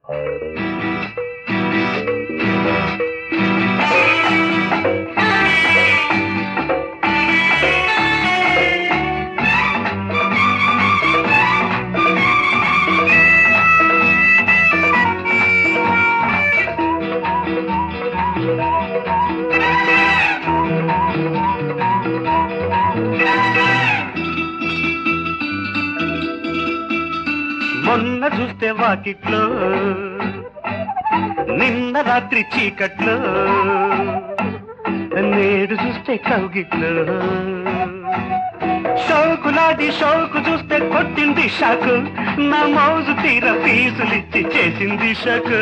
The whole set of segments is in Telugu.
మొన్న చూస్తే వాకిట్లో నిన్న రాత్రి చీకట్లో నేడు చూస్తే కౌగిట్లో షౌకులాడి షౌకు చూస్తే కొట్టింది షాకు నా మౌజు తీర ఫీజులిచ్చి చేసింది షకు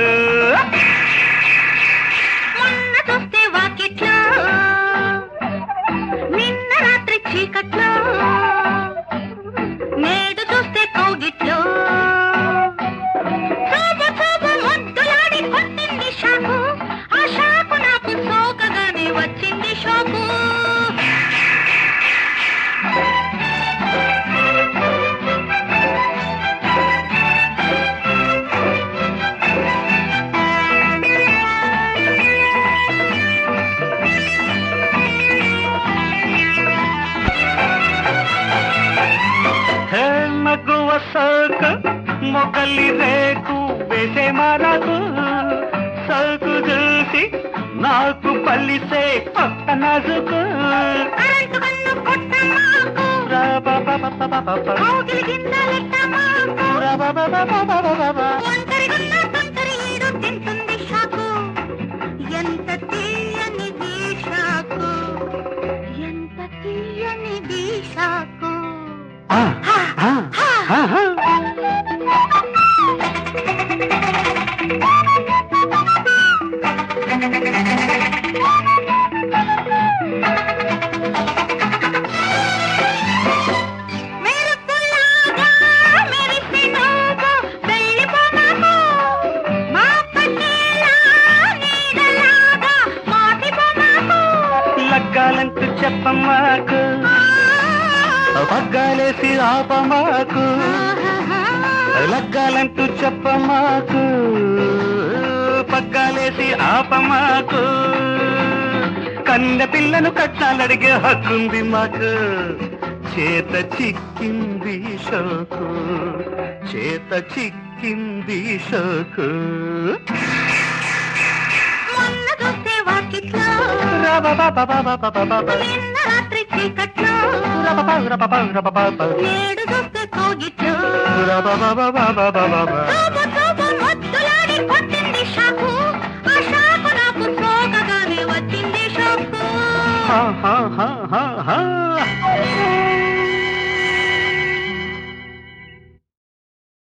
మొన్న చూస్తే వాకిట్లో నిన్న రాత్రి చీకట్లో నేడు చూస్తే కౌగిట్లో చూపు చూపు ముద్దులాడి కొట్టింది షాకు ఆ షాకు నాకు సోకగానే వచ్చింది షోకు హే మగువ సోకు మొగలి రేకు వేసే మరకు సోకు చూసి నాకు పల్లిసే కొత్త నాజుకు కరెంటు కన్ను కొట్ట మాకు కౌగిలి కింద లెక్క మాకు ఒంటరిగున్న తొంటరి ఈడు తింటుంది షాకు ఎంత తీయనిది షాకు ఎంత తీయనిది షాకు మెరుపులాగా మెరిసే నువ్వు వెళ్ళిపోమాకు. మా పన్నీలా నీడలాగా మాటిపోమాకు. లగ్గాలంటూ చెప్పమాకు పగ్గాలేసి ఆపమాకు లగ్గాలంటూ చెప్పమాకు పగ్గాలేసి ఆపమాకు కన్నె పిల్లను కట్టాలడిగే హక్కుంది మాకు చేత చిక్కింది షోకు చేత చిక్కింది షోకు మొన్న చూస్తే వాకిట్లో నిన్న రాత్రి చీకట్లో నేడు చూస్తే కోగిట్లో చూపు చూపు ముద్దులాడి కొట్టింది షాకు ఆ షాకు నాకు సోకగానే వచ్చింది షోకు ha ha ha ha ha